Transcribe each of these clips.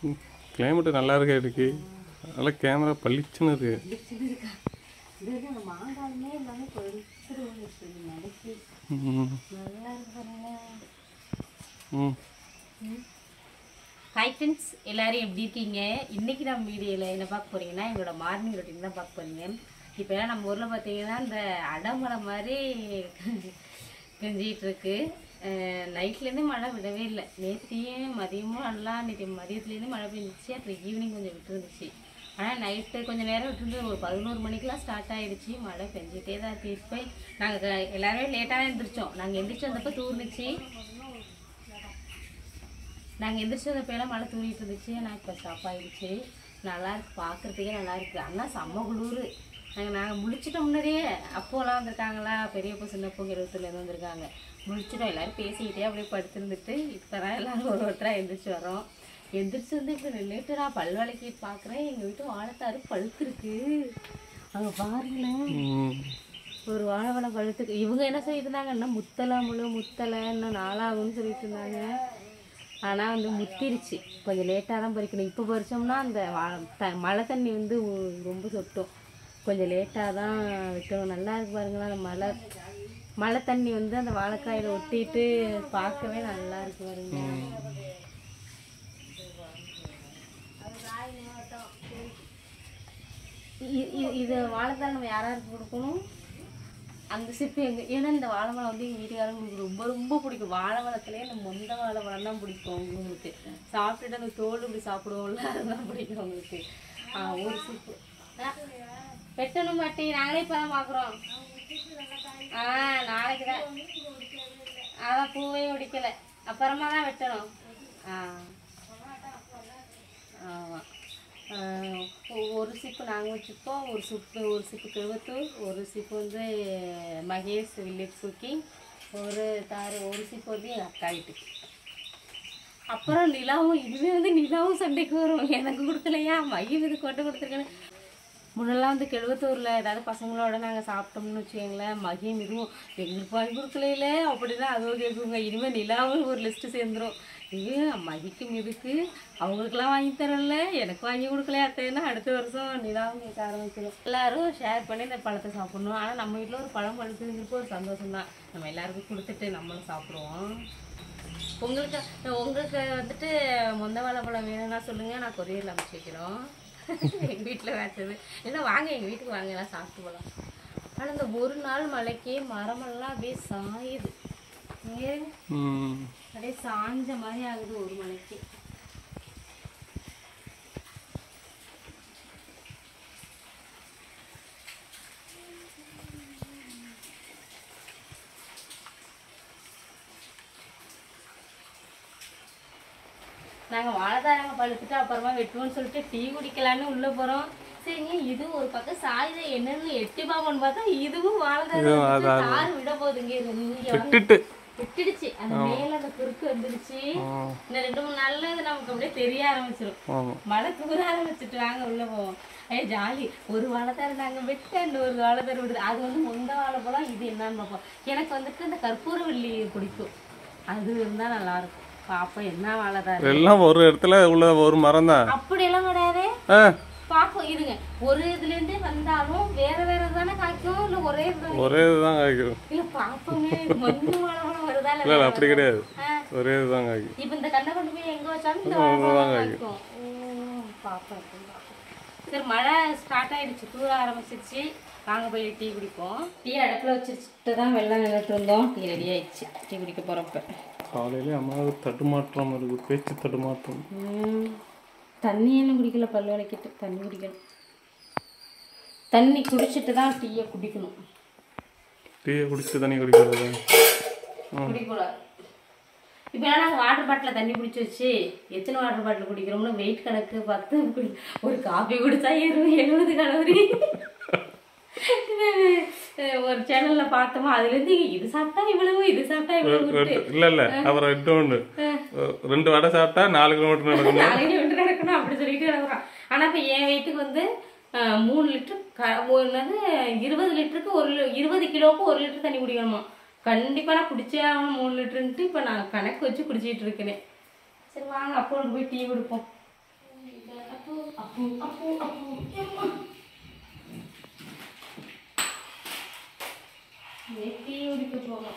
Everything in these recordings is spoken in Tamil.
கிளைமேட்டு நல்லா இருக்கா இருக்கு நல்லா கேமரா பளிச்சுன்னு இருக்கு பிடிச்சிட்டு இருக்கா இது அந்த மாங்காயுமே எல்லாமே பழுத்துட்டு வந்துச்சு நடக்கி ம் நல்லா இருக்கு பாருங்க ம் ஹாய் ஃப்ரெண்ட்ஸ் எல்லாரும் எப்படி இருக்கீங்க இன்னைக்கு நம்ம வீடியோவில் என்ன பார்க்க போறீங்கன்னா எங்களோட மார்னிங் ரொட்டீன் தான் பார்க்க போறீங்க இப்போ எல்லாம் நம்ம ஊரில் பார்த்தீங்கன்னா இந்த அடமலை மாதிரி பெஞ்சிட்டு இருக்கு நைட்லேருந்து மழை விடவே இல்லை நேற்றையும் மதியமும் நல்லா நேற்று மதியத்துலேருந்து மழை பெஞ்சிச்சு அப்புறம் ஈவினிங் கொஞ்சம் விட்டுருந்துச்சு ஆனால் நைட்டு கொஞ்சம் நேரம் விட்டுருந்து ஒரு பதினோரு மணிக்கெலாம் ஸ்டார்ட் ஆயிடுச்சு மழை பெஞ்சிட்டே தான் இருக்கு இப்போ நாங்கள் எல்லாருமே லேட்டாக தான் எழுந்திரிச்சோம் நாங்கள் எந்திரிச்சு வந்தப்போ தூர்ந்துச்சு நாங்கள் எந்திரிச்சு வந்தப்பெல்லாம் மழை தூரிட்டு இருந்துச்சு ஆனால் இப்போ ஸ்டாப் ஆயிடுச்சு நல்லா இருக்கு பார்க்குறதுக்கே நல்லா இருக்கு அண்ணா செம்ம குளிர் நாங்கள் நாங்கள் முழிச்சிட்டோம் முன்னாடியே அப்போலாம் வந்திருக்காங்களா பெரியப்போ சின்னப்போ இருபத்துலேருந்து வந்திருக்காங்க முழிச்சிட்டோம் எல்லாரும் பேசிக்கிட்டே அப்படியே படுத்துருந்துட்டு இப்போ தான் எல்லாரும் ஒரு ஒருத்தராக எந்திரிச்சு வரோம் எந்திரிச்சு வந்து இப்போ நின்றுட்டு நான் பல் விளக்கி பார்க்குறேன் எங்கள் வீட்டு வாழைத்தாரு பழுத்துருக்கு அங்கே பாருங்களேன் ம் ஒரு வாழைப்பழம் பழுத்துக்கு இவங்க என்ன சொல்லிட்டு இருந்தாங்க இன்னும் முத்தலை முழு முத்தலை இன்னும் நாளாகும்னு சொல்லிட்டு இருந்தாங்க ஆனால் வந்து முத்திருச்சு கொஞ்சம் லேட்டாக தான் பறிக்கணும் இப்போ பறிச்சோம்னா அந்த வா- த மழை தண்ணி வந்து உ- ரொம்ப சொட்டும் கொஞ்சம் லேட்டாக தான் வைக்கணும் நல்லா இருக்கு பாருங்களேன் அந்த மழை மழை தண்ணி வந்து அந்த வாழைக்காயில் ஒட்டிட்டு பார்க்கவே நல்லா இருக்கு பாருங்க இ- இ- இது வாழைத்தாள் நம்ம யாராருக்கு கொடுக்கணும் அந்த சிப்பு எங்க ஏன்னா இந்த வாழை மரம் வந்து எங்கள் வீட்டுக்காரங்களுக்கு ரொம்ப ரொம்ப பிடிக்கும் வாழை மரத்துலேயே இந்த மொந்த வாழை மரம் தான் பிடிக்கும் உங்களுக்கு சாப்பிட்டுட்டு அந்த தோல் இப்படி சாப்பிடுவோம்ல அதுதான் பிடிக்கும் உங்களுக்கு ஆ ஒரு சிப்பு ஆ, வெட்டணும் பாட்டி நாங்களே இப்போ தான் பார்க்குறோம் ஆ நாளைக்கு தான் அதான் பூவே முடிக்கலை அப்புறமா தான் வெட்டணும் ஆ ஆமாம் ஒரு சிப்பு நாங்கள் வச்சுப்போம் ஒரு சிப்பு ஒரு சிப்பு கிழவத்தூர் ஒரு சிப்பு வந்து மகேஷ் வில்லேஜ் குக்கிங் ஒரு தாறு ஒரு சிப்பு வந்து எங்கள் அக்கா வீட்டுக்கு அப்புறம் நிலாவும் இதுவே வந்து நிலாவும் சண்டைக்கு வரும் எனக்கு கொடுக்கலையா மகிழ் இது கொண்டு கொடுத்துருக்கேன்னு முன்னெல்லாம் வந்து கெழுவத்தூரில் ஏதாவது பசங்களோட நாங்கள் சாப்பிட்டோம்னு வச்சுக்கோங்களேன் மகிம் இதுவும் எங்களுக்கு வாங்கி கொடுக்கலையில அப்படின்னா அதுவும் கேட்குங்க இனிமேல் நிலாவும் ஒரு லிஸ்ட்டு சேர்ந்துரும் ஐயோ மகிக்கும் இதுக்கு அவங்களுக்குலாம் வாங்கி தரல எனக்கு வாங்கி கொடுக்கலையா அத்தைன்னா அடுத்த வருஷம் நிலாவும் கேட்க ஆரம்பிச்சிடும் எல்லாரும் ஷேர் பண்ணி இந்த பழத்தை சாப்பிடணும் ஆனால் நம்ம வீட்டில் ஒரு பழம் பழுத்துங்கிறப்போ ஒரு சந்தோஷம் தான் நம்ம எல்லாருக்கும் கொடுத்துட்டு நம்மளும் சாப்பிடுவோம் உங்களுக்கு உங்களுக்கு வந்துட்டு மொந்த வாழைப்பழம் வேணும்னா சொல்லுங்கள் நான் கொரியரில் அனுப்பிச்சி வைக்கிறோம் எங்கள் வீட்டில் வச்சது இல்லை வாங்க எங்கள் வீட்டுக்கு வாங்க எல்லாம் சாப்பிட்டு போகலாம் ஆனால் இந்த ஒரு நாள் மழைக்கே மரமெல்லாம் அப்படியே சாயுது ஏன் ம் அப்படியே சாஞ்ச மாதிரி ஆகுது ஒரு மலைக்கு நாங்க வாழைத்தாரங்க பழுத்துட்டு அப்புறமா வெட்டுவோம்னு சொல்லிட்டு டீ குடிக்கலான்னு உள்ள போறோம் சரிங்க இது ஒரு பக்கம் சாயுத என்னன்னு எட்டி பாப்போன்னு பார்த்தா இதுவும் வாழைத்தாரம் தாறு விட போகுதுங்க இது இங்க வந்து விட்டுட்டு விட்டுடுச்சு அந்த மேல அந்த குறுக்கு வந்துடுச்சு இந்த ரெண்டு மூணு நாள்ல இது நமக்கு அப்படியே தெரிய ஆரம்பிச்சிடும் ஆமாம் மழை தூர ஆரம்பிச்சுட்டு வாங்க உள்ள போவோம் ஏ ஜாலி ஒரு வாழைத்தாரு நாங்க விட்டு அந்த ஒரு வாழைத்தாரு விடுது அது வந்து முந்த வாழைப்பழம் இது என்னன்னு பார்ப்போம் எனக்கு வந்துட்டு இந்த கற்பூரவள்ளி பிடிக்கும் அது இருந்தா நல்லா இருக்கும் பாப்போம் என்ன வாழைத்தாரு எல்லாம் ஒரு இடத்துல உள்ள ஒரு மரம் தான் அப்படியெல்லாம் கிடையாது ஆ பாப்போம் இருங்க ஒரு இதுல இருந்தே வந்தாலும் வேற வேற தானே காய்க்கும் இல்ல ஒரே இதுதான் ஒரே இதுதான் காய்க்கும் இல்ல பாப்போமே மஞ்சள் வாழைப்பழம் வருதா இல்ல இல்லை இல்லை அப்படி கிடையாது ஆ. ஒரே இதுதான் காய்க்கும் இப்ப இந்த கண்ணை கொண்டு போய் எங்க வச்சாலும் இந்த வாழைப்பழம் காய்க்கும் ம், பாப்போம் எப்படி பாப்போம். சரி மழை ஸ்டார்ட் ஆயிடுச்சு தூர ஆரம்பிச்சிருச்சு வாங்க போய் டீ குடிப்போம் டீ அடுப்புல வச்சுட்டு தான் வெள்ளம் நின்றுட்டு இருந்தோம் டீ ரெடி ஆயிடுச்சு டீ குடிக்க போறப்ப காலையிலே அம்மாவுக்கு தடுமாற்றம் இருக்குது பேச்சு தடுமாற்றம் ம், தண்ணி என்ன குடிக்கல பல்லு விளக்கிட்டு தண்ணி குடிக்கணும் தண்ணி குடிச்சிட்டு தான் டீயை குடிக்கணும் டீயை குடிச்சு தண்ணி குடிக்கிறது குடிக்கூடாது இப்போ நாங்கள் வாட்டர் பாட்டில் தண்ணி பிடிச்சி வச்சு எத்தனை வாட்டர் பாட்டில் குடிக்கிறோம்னு வெயிட் கணக்கு பார்த்து குடி- ஒரு காபி குடிச்சா இருபது எழுபது கலோரி ஒரு சேனல்ல பார்த்தோமா அதுல இருந்து இது சாப்பிட்டா இவ்வளவு இது சாப்பிட்டா இவ்வளவு இல்லை இல்லை அப்புறம் ரெண்டு ஒன்று ரெண்டு வடை சாப்பிட்டா நாலு கிலோமீட்டர் நடக்கணும் நாளைக்கு விட்டு நடக்கணும் அப்படி சொல்லிட்டு நடக்கிறான் ஆனா இப்ப என் வெயிட்டுக்கு வந்து அஹ், மூணு லிட்டர் க- ஒரு என்னது இருபது லிட்டருக்கு ஒரு லி- இருபது கிலோவுக்கு ஒரு லிட்டர் தண்ணி குடிக்கணுமா கண்டிப்பா நான் குடிச்சே ஆகணும் மூணு லிட்டருன்ட்டு இப்ப நான் கணக்கு வச்சு குடிச்சிட்டு இருக்கேன் சரி வாங்க அப்போ போய் டீ குடிப்போம் அப்பு அப்பு அப்பு அப்பு எம்மா நெத்தி உடிக்க போகணும்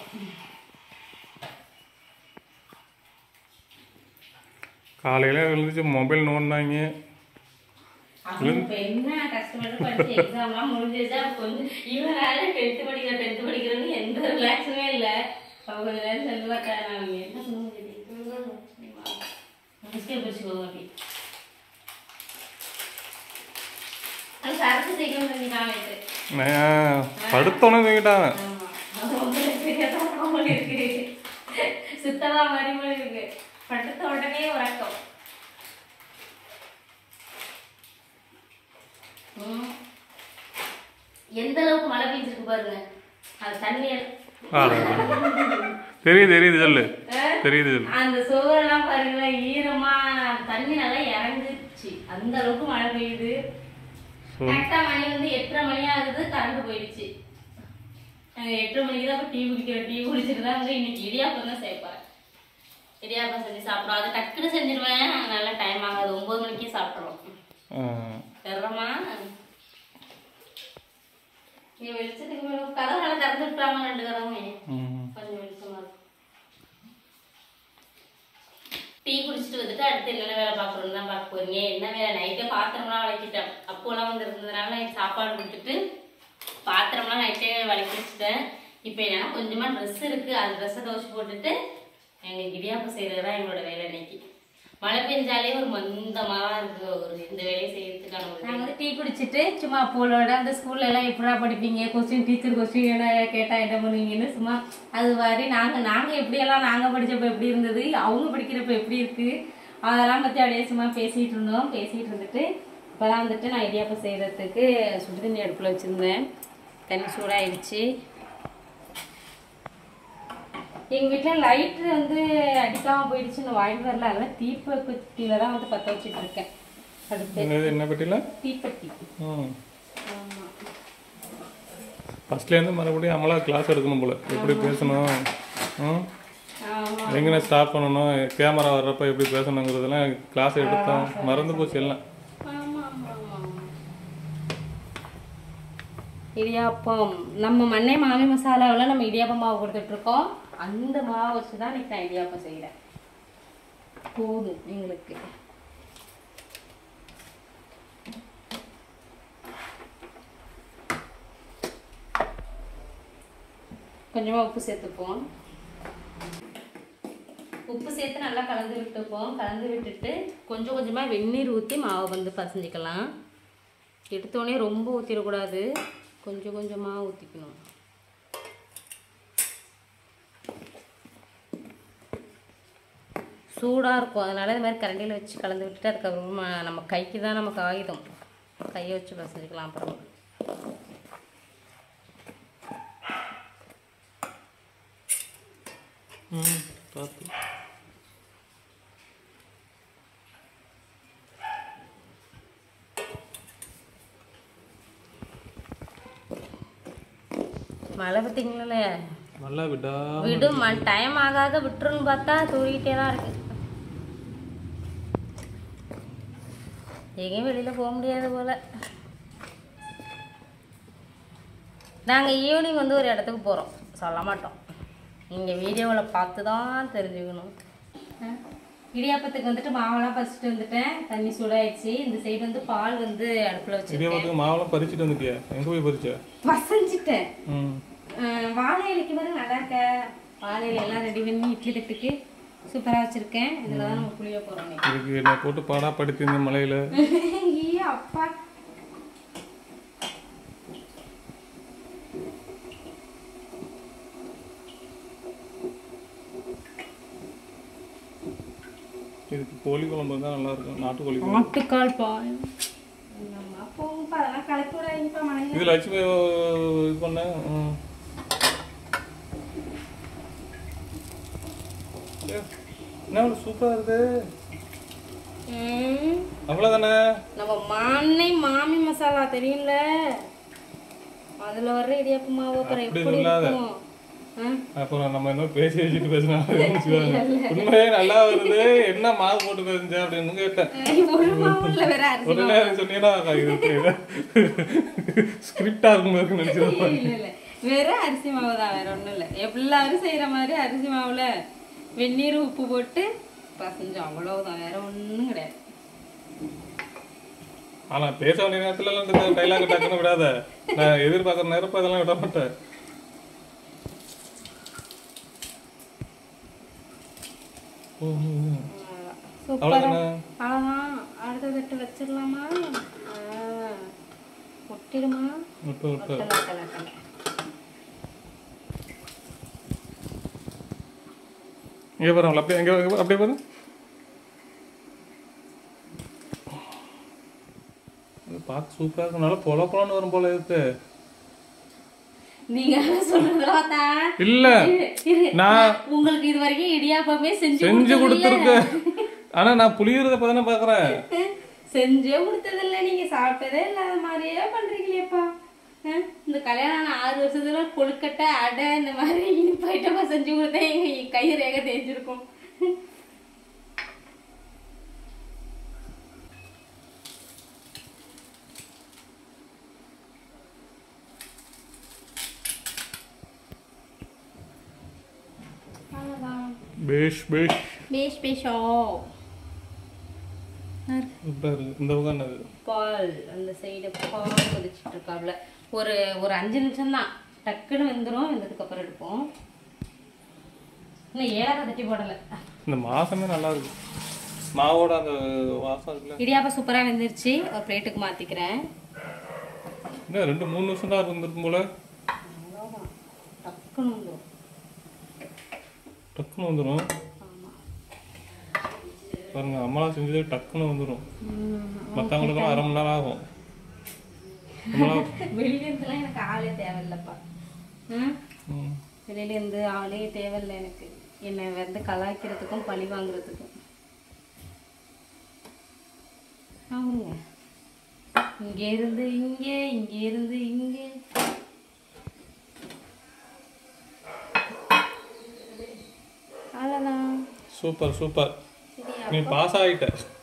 காலையில் எழுந்துச்சு மொபைல் நோண்டினாங்க அவங்க இப்ப என்ன கஷ்டப்பட்டு படிச்சு எக்ஸாம்லாம் முடிஞ்சிருச்சா கொஞ்சம் இவன் வேலை டென்த்து படிக்கிற டென்த்து படிக்கிறேன்னு எந்த ரிலாக்ஸுமே இல்லை அவ கொஞ்ச நேரம் சென்று பார்த்தா நான் என்ன பண்ண முடியுது பிஸ்கெட் பிடிச்சிக்கோங்க அப்படி அது சரக்கு சீக்கிரம் செஞ்சுட்டாங்க இது நான் படுத்தோன்னே தூங்கிட்டாங்க ஆமா. அது ரொம்ப தெரியாத மாதிரி இருக்கு சுத்தமா மாதிரி மாதிரி இருக்கு படுத்த உடனே உறக்கம் ம். எந்த அளவுக்கு மழை பெஞ்சிருக்கு பாருங்க அது தண்ணி ஆ, தெரியுது தெரியுது சொல்லு தெரியுது சொல்லு அந்த சுவரெல்லாம் பாருங்களேன் ஈரமா தண்ணி நல்லா இறங்குச்சு அந்த அளவுக்கு மழை பெய்யுது சொல். கரெக்டா மணி வந்து எட்டரை மணி ஆகுது கரண்ட் போயிடுச்சு நாங்க எட்டரை மணிக்கு தான் டீ குடிக்கிறோம் டீ குடிச்சிட்டு தான் வந்து இன்னைக்கு இடியாப்பம் தான் சேர்ப்பேன் இடியாப்பம் செஞ்சு சாப்பிடுவோம் அது டக்குன்னு செஞ்சிருவேன் நல்லா டைம் ஆகாது ஒன்பது மணிக்கே சாப்பிட்றோம் ஆ, தர்றமா நீ வெளிச்சத்துக்கு மேல கதவு நல்லா திறந்து விட்டுறாம ரெண்டு கதவுமே ம். கொஞ்சம் வெளிச்சமா இருக்கும் டீ குடிச்சிட்டு வந்துட்டு அடுத்து என்னென்ன வேலை பார்க்கணும்னு தான் பார்க்க போறீங்க என்ன வேலை நைட்டே பாத்திரம்லாம் விளக்கிட்டேன் அப்போலாம் வந்து இருந்ததுனால நைட் சாப்பாடு கொடுத்துட்டு பாத்திரம்லாம் நைட்டே விளக்கி வச்சுட்டேன் இப்போ என்னன்னா கொஞ்சமா ட்ரெஸ் இருக்கு அந்த ட்ரெஸ்ஸை துவச்சி போட்டுட்டு எங்களுக்கு இடியாப்பம் செய்யறது தான் எங்களோட வேலை இன்னைக்கு மழை பெஞ்சாலே ஒரு மந்தமாக தான் இருக்கு ஒரு இந்த வேலையை செய்யறதுக்கான ஒரு நாங்கள் வந்து டீ குடிச்சிட்டு சும்மா அப்போலோட அந்த ஸ்கூல்ல எல்லாம் எப்படா படிப்பீங்க கொஸ்டின் டீச்சர் கொஸ்டின் என்ன கேட்டா என்ன பண்ணுவீங்கன்னு சும்மா அது மாதிரி நாங்க நாங்க எப்படியெல்லாம் நாங்க படிச்சப்ப எப்படி இருந்தது அவங்க படிக்கிறப்ப எப்படி இருக்கு அதெல்லாம் பத்தி அப்படியே சும்மா பேசிட்டு இருந்தோம் பேசிட்டு இருந்துட்டு இப்பதான் வந்துட்டு நான் இடியாப்பம் செய்யறதுக்கு சுடு தண்ணி அடுப்புல வச்சிருந்தேன் தண்ணி சூடாயிடுச்சு எங்க வீட்ல லைட் வந்து அடிக்காம போயிடுச்சுன்னு வாங்கிட்டு வரல அதனால தீப்பெட்டியில தான் வந்து பத்த வச்சுட்டு இருக்கேன் அடுத்து என்னது என்ன பட்டியில் தீப்பெட்டி ம் ஆமா ஃபஸ்ட்லேருந்து மறுபடியும் நம்மளா கிளாஸ் எடுக்கணும் போல எப்படி பேசணும் ம் ஆமா எங்கே ஸ்டார்ட் பண்ணணும் கேமரா வர்றப்ப எப்படி பேசணுங்கிறதெல்லாம் கிளாஸ் எடுத்தோம் மறந்து போச்சு எல்லாம் ஆமா ஆமா ஆமா ஆமா. இடியாப்பம் நம்ம மண்ணே மாமி மசாலாவில் நம்ம இடியாப்பம் மாவு கொடுத்துட்டு இருக்கோம் அந்த மாவு வச்சு தான் இன்னைக்கு நான் இடியாப்பம் செய்கிறேன் போதும் எங்களுக்கு கொஞ்சமாக உப்பு சேர்த்துப்போம் உப்பு சேர்த்து நல்லா கலந்து விட்டுப்போம் கலந்து விட்டுட்டு கொஞ்சம் கொஞ்சமாக வெந்நீர் ஊற்றி மாவை வந்து பசஞ்சிக்கலாம் எடுத்தோடனே ரொம்ப ஊற்றிடக்கூடாது கொஞ்சம் கொஞ்சமாக ஊற்றிக்கணும் சூடாக இருக்கும் அதனால இது மாதிரி கரண்டியில் வச்சு கலந்து விட்டுட்டு அதுக்கப்புறமா நம்ம கைக்கு தான் நமக்கு ஆயுதம் கையை வச்சு பசஞ்சிக்கலாம் அப்புறம் ம் பார்த்து மழை பார்த்தீங்களே நல்லா விடா விடும் டைம் ஆக ஆக விட்டுருன்னு பார்த்தா தூரிக்கிட்டே தான் இருக்கு எங்கேயும் வெளியில போக முடியாது போல நாங்க ஈவினிங் வந்து ஒரு இடத்துக்கு போறோம் சொல்ல மாட்டோம் நீங்க வீடியோவில் பார்த்து தான் தெரிஞ்சுக்கணும் இடியாப்பத்துக்கு வந்துட்டு மாவெல்லாம் பறிச்சுட்டு வந்துட்டேன் தண்ணி சூடாயிடுச்சு இந்த சைடு வந்து பால் வந்து அடுப்புல வச்சிருக்கேன் இடியாப்பத்துக்கு மாவெல்லாம் பறிச்சுட்டு வந்துட்டியா எங்கே போய் பறிச்ச பசஞ்சிட்டேன் ம் அஹ் வாழை இலைக்கு பாருங்க நல்லா இருக்க வாழை இலை எல்லாம் ரெடி பண்ணி இட்லி தட்டுக்கு சூப்பரா வச்சிருக்கேன் இதுல தான் நம்ம புளிய போறோம் இதுக்கு என்னை போட்டு பாடா படுத்தி இந்த மலையில் ஐயே அப்பா இதுக்கு கோழி குழம்பு தான் நல்லா இருக்கும் நாட்டுக்கோழி குழம்பு ஆட்டுக்கால் பால் நம்ம போங்கப்பா அதெல்லாம் கலக்கி விடாதீங்கப்பா மனைவி இது லட்சுமி இது பண்ண ம். ஏ, என்ன ஒரு சூப்பரா இருக்கு ம், அவ்வளோதானே நம்ம மானை மாமி மசாலா தெரியும்ல அதுல வர்ற இடியாப்பு மாவு அப்புறம் அப்படி எப்படி சொல்லாத. இருக்கும் அப்புறம் நம்ம என்ன பேசி வச்சுட்டு பேசினா உண்மையே நல்லா வருது என்ன மாவு போட்டு பேசுஞ்ச அப்படின்னு கேட்டேன் ஒரு மாவுல வேற அரிசி உடனே சொன்னீங்கன்னா இது ஸ்கிரிப்டா இருக்கும் போது நினைச்சிருப்பேன் இல்ல இல்ல வெறும் அரிசி மாவு தான் வேற ஒண்ணும் இல்ல எல்லாரும் செய்யற மாதிரி அரிசி மாவுல வெந்நீர் உப்பு போட்டு பசஞ்சோம் அவ்வளவுதான் வேற ஒண்ணும் கிடையாது ஆனா பேச வேண்டிய நேரத்துல எல்லாம் இந்த டைலாக் டக்குன்னு விடாத நான் எதிர்பார்க்குற நேரப்ப அதெல்லாம் விட மாட்டேன் ஓ, ம், ம். சூப்பரா அவ்வளவுதானே அவ்வளவுதான் அடுத்த தட்டு வச்சிடலாமா ஒட்டிடுமா விட்டு விட்டு ஒட்டல ஒட்டல ஒட்டல இங்கே பாருங்களா அப்படியே எங்கே அப்படியே பாரு அது பார்த்து சூப்பராக இருக்கும் நல்லா பொல பொலன்னு வரும் போல இருக்கு நீங்க சொல்றதெல்லாம் தான் இல்ல நான் உங்களுக்கு இது வரைக்கும் இடியாப்பமே செஞ்சு செஞ்சு கொடுத்ததில்ல. கொடுத்துருக்கேன் ஆனா நான் புளியுறத தானே பாக்குறேன் செஞ்சே கொடுத்ததில்ல நீங்க சாப்பிட்டதே இல்லாத மாதிரியே பண்றீங்களேப்பா அஹ், இந்த கல்யாணம் ஆன ஆறு வருஷத்துல கொழுக்கட்டை அடை இந்த மாதிரி இனிப்பு ஐட்டமா செஞ்சு கொடுத்தா எங்க கை ரேகை தேய்ஞ்சிருக்கும் அவ்வளவுதான். பேஷ் பேஷ் பேஷ் பேஷோ சூப்பரா இருக்கு இந்த பக்கம் என்னது பால் அந்த சைடு பால் கொதிச்சுட்டு இருக்காப்ல ஒரு ஒரு அஞ்சு நிமிஷம் தான் டக்குன்னு வெந்துடும் வெந்ததுக்கு அப்புறம் எடுப்போம் இன்னும் ஏலக்காய் தட்டி போடல இந்த மாசமே நல்லா இருக்கு மாவோட அந்த வாசம் இருக்குல்ல இடியாப்பம் சூப்பரா வெந்துருச்சு ஒரு பிளேட்டுக்கு மாத்திக்கிறேன் இன்னும் ரெண்டு மூணு நிமிஷம் தான் இருந்திருக்கும் போல அவ்வளவுதான். டக்குன்னு வந்துடும் டக்குன்னு வந்துடும் பாருங்க அம்மாலாம் செஞ்சது டக்குன்னு வந்துடும் மற்றவங்களுக்குலாம் அரை மணி நேரம் ஆகும் நம்மளாம் வெளியிலேருந்துலாம் எனக்கு ஆளே தேவையில்லைப்பா ம் ம். வெளியிலேருந்து ஆளே தேவையில்லை எனக்கு என்னை வந்து கலாய்க்கிறதுக்கும் பழி வாங்குறதுக்கும் ஆமாங்க இங்க இருந்து இங்கே இங்க இருந்து இங்கே அவ்வளோதான் சூப்பர் சூப்பர் சரியா நீ பாஸ் ஆகிட்ட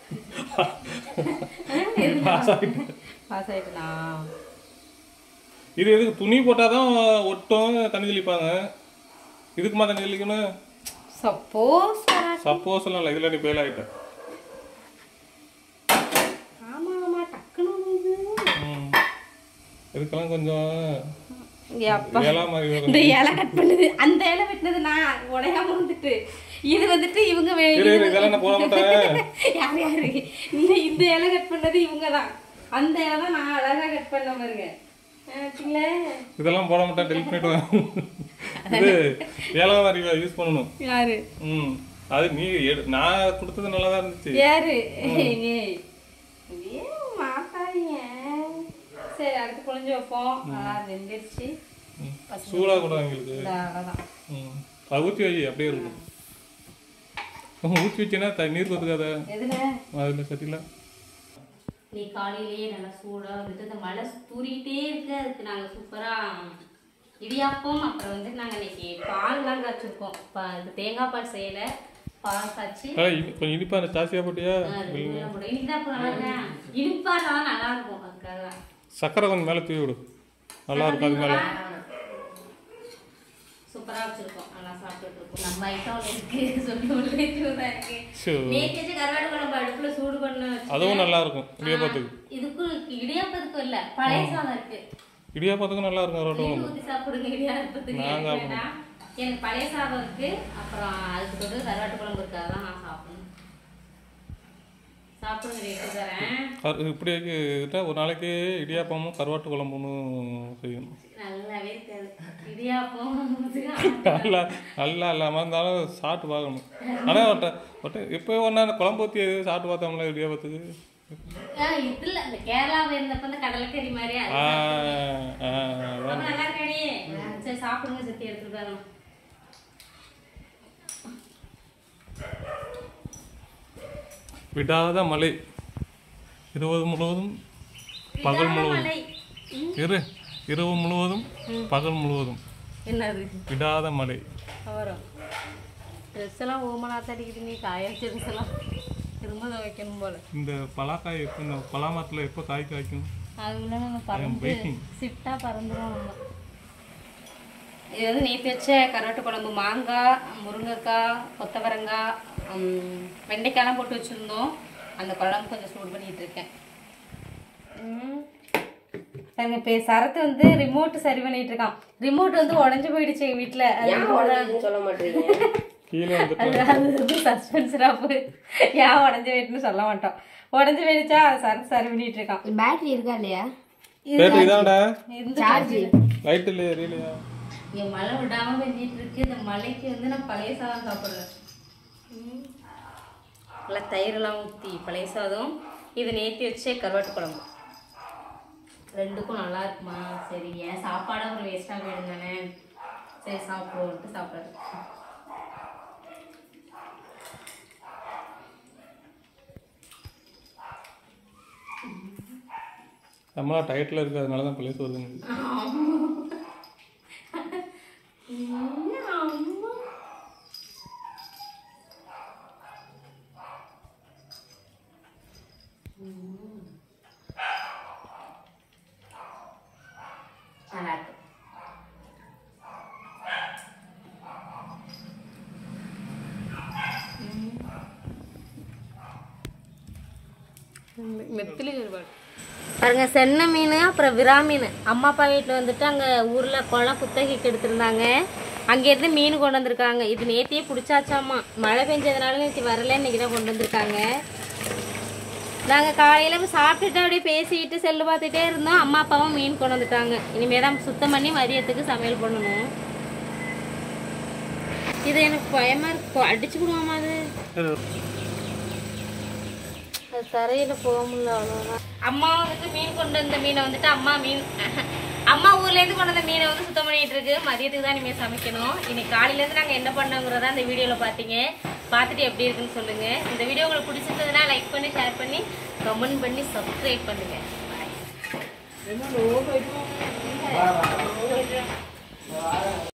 பாஸ் ஆகிட்ட பாஸ் ஆயிட்டனா இது எதுக்கு துணி போட்டாதான் ஒட்டும் தண்ணி தெளிப்பாங்க இதுக்குமா தண்ணி தெளிக்கணும் சப்போஸ் சப்போஸ் எல்லாம் இல்லை இதில் நீ ஃபெயில் ஆகிட்ட ஆமா ஆமா டக்குன்னு வந்து ம். இதுக்கெல்லாம் கொஞ்சம் இங்க அப்பா ஏலா மாதிரி வரும் இந்த இலை கட் பண்ணுது அந்த இலை வெட்டினது நான் உடையாம வந்துட்டு இது வந்துட்டு இவங்க வே- இரு இரு இதெல்லாம் நான் போட மாட்டேன் யார் யாரு இந்த இந்த இலை கட் பண்ணது இவங்க தான் அந்த இலை தான் நான் அழகா கட் பண்ண பாருங்க ஆச்சுங்களே இதெல்லாம் போட மாட்டேன் டெலிட் பண்ணிட்டு இது ஏலா மாதிரி யூஸ் பண்ணணும் யாரு ம் அது நீ எடு- நான் கொடுத்தது நல்லா தான் இருந்துச்சு யாரு ஏய், ஏன் மாட்டாதீங்க சரி அடுத்து குழஞ்சு வைப்போம் நல்லா வெந்துருச்சு ம். சூடாக கூட எங்களுக்கு இந்த அவ்வளோதான் ம் அது ஊற்றி வை அப்படியே இருக்கும் ஊற்றி வச்சுன்னா த நீர் கொத்துக்காத எதுல அதில் சட்டியில் நீ காலையிலேயே நல்லா சூடா வந்துட்டு இந்த மழை தூரிட்டே இருக்கு அதுக்கு நாங்க சூப்பரா இடியாப்பம் அப்புறம் வந்து நாங்க இன்னைக்கு பால்லாம் காய்ச்சிருக்கோம் பா இது தேங்காய் பால் செய்யல பால் காய்ச்சி கொஞ்சம் இனிப்பா அந்த ஜாஸ்தியாக போட்டியா ஆ, ரெண்டுலாம் போட்டு இனிதாப்பம் நல்லா இருக்கா இனிப்பா இருந்தாலும் நல்லா இருக்கும் அதுக்காக தான். சக்கரை கொஞ்சம் மேலே தூவி விடு நல்லா இருக்கும் அது மேலே சூப்பரா வச்சிருக்கோம் நல்லா சாப்பிட்டுட்டு இருக்கோம் நம்ம ஐட்டம் இருக்கு சொல்லி ஒன்று இருக்கு ஷோ நேற்று வச்சு கருவாடு குழம்பு அடுப்புல சூடு பண்ண வச்சு அதுவும் நல்லா இருக்கும் இடியாப்பத்துக்கு இதுக்கும் இடியாப்பத்துக்கும் இல்ல பழைய சாதம் இருக்கு இடியாப்பத்துக்கும் நல்லா இருக்கும் ரோட்டு நீங்க ஊத்தி சாப்பிடுங்க இடியாப்பத்துக்கு நான் எனக்கு வேண்டாம். எனக்கு பழைய சாதம் இருக்கு அப்புறம் அதுக்கு தொட்டு கருவாட்டு குழம்பு இருக்கு அதான் நான் சாப்பிடணும் சாப்பிடுங்க ரேட்டு தரேன் கரு- இப்படி கிட்ட ஒரு நாளைக்கு இடியாப்பமும் கருவாட்டு குழம்புன்னு செய்யணும் நல்லாவே இருக்காது இடியாப்பம் நல்லா நல்லா இல்லாமல் இருந்தாலும் சாப்பிட்டு பார்க்கணும் ஆனால் ஒட்ட ஒட்ட இப்போ ஒன்றா குழம்பு ஊற்றி சாப்பிட்டு பார்த்தோம்ல இடியாப்பத்துக்கு ஆ, இதுல இந்த கேரளாவை இருந்தப்ப இந்த கடலைக்கறி மாதிரி அது ஆ ஆ அதான். அப்ப நல்லா இருக்காடி சரி சாப்பிடுங்க சத்தி எடுத்துட்டு வரணும் விடாத மழை இருபது முழுவதும் பகல் முழுவதும் மலை இரு இரவு முழுவதும் பகல் முழுவதும் என்னது விடாத மழை வரும் ட்ரெஸ் எல்லாம் ஓமனாத்த அடிக்குது நீ காய வச்ச ட்ரெஸ் எல்லாம் திரும்ப துவைக்கணும் போல இந்த பலாக்காய் எப்போ இந்த பலாமரத்தில் எப்போ காய் காய்க்கும் அதுக்குள்ள நம்ம பறந்து waiting. ஷிஃப்டாக பறந்துடும் நம்ம இது வந்து நேற்று வச்ச கருவாட்டு குழம்பு மாங்காய் முருங்கைக்காய் கொத்தவரங்காய் உம், வெண்டைக்காய்லாம் போட்டு வச்சுருந்தோம் அந்த குழம்பு கொஞ்சம் சூடு பண்ணிட்டு இருக்கேன் உம். பாருங்க இப்போ சரத்து வந்து ரிமோட் சரி பண்ணிட்டு இருக்கான் ரிமோட் வந்து உடஞ்சு போயிடுச்சு எங்கள் வீட்டில் ஏன் உடஞ்சதுன்னு சொல்ல மாட்டீங்க கீழே வந்துட்டு அது அது வந்து சஸ்பென்ஸ் ராப்பு ஏன் உடஞ்சு போயிட்டுன்னு சொல்ல மாட்டோம் உடஞ்சு போயிடுச்சா சரத்து சரி பண்ணிட்டு இருக்கான் பேட்டரி இருக்கா இல்லையா பேட்டரி தான்டா சார்ஜ் லைட் இல்லையா எரியலையா இங்க மழை விடாம பெஞ்சிட்டு இருக்கு இந்த மழைக்கு வந்து நான் பழைய சாதம் சாப்பிடுறேன் ம். நல்லா தயிரெல்லாம் ஊற்றி பழைய சாதம் இது நேற்றி வச்ச கருவாட்டு குழம்பு ரெண்டுக்கும் நல்லா இருக்குமா சரி ஏன் சாப்பாடை ஒரு வேஸ்ட்டாக போயிடும் தானே சரி சாப்பிடுவோன்ட்டு சாப்பிட்றது நம்மளா டயட்டில் இருக்கு அதனால தான் பழைய வருதுங்க நல்லா இருக்கு மெத்திலி பாருங்க சென்னை மீன் அப்புறம் விரா மீன் அம்மா அப்பா வீட்டில் வந்துட்டு அங்கே ஊரில் குளம் குத்தகைக்கு எடுத்திருந்தாங்க அங்கேருந்து மீன் கொண்டு வந்திருக்காங்க இது நேத்தியே பிடிச்சாச்சாமா மழை பெஞ்சதுனால நேற்று வரல இன்னைக்கு தான் கொண்டு வந்திருக்காங்க நாங்கள் காலையில் சாப்பிட்டுட்டு அப்படியே பேசிக்கிட்டு செல்லு பார்த்துட்டே இருந்தோம் அம்மா அப்பாவும் மீன் கொண்டு வந்துட்டாங்க இனிமே தான் சுத்தம் பண்ணி மதியத்துக்கு சமையல் பண்ணணும் இது எனக்கு பயமா இருக்கு அடிச்சு விடுவோமா அது அது தரையில் போக முடியல அவ்வளோதான் அம்மா வந்துட்டு மீன் கொண்டு வந்த மீனை வந்துட்டு அம்மா மீன் அம்மா ஊர்லேருந்து கொண்டு வந்த மீனை வந்து சுத்தம் பண்ணிட்டு இருக்கு மதியத்துக்கு தான் இனிமேல் சமைக்கணும் இன்னைக்கு காலையிலேருந்து நாங்கள் என்ன பண்ணோங்கிறதா இந்த வீடியோவில் பார்த்தீங்க பார்த்துட்டு எப்படி இருக்குன்னு சொல்லுங்க இந்த வீடியோ உங்களுக்கு பிடிச்சிருந்ததுன்னா லைக் பண்ணி ஷேர் பண்ணி கமெண்ட் பண்ணி சப்ஸ்கிரைப் பண்ணுங்க Bye.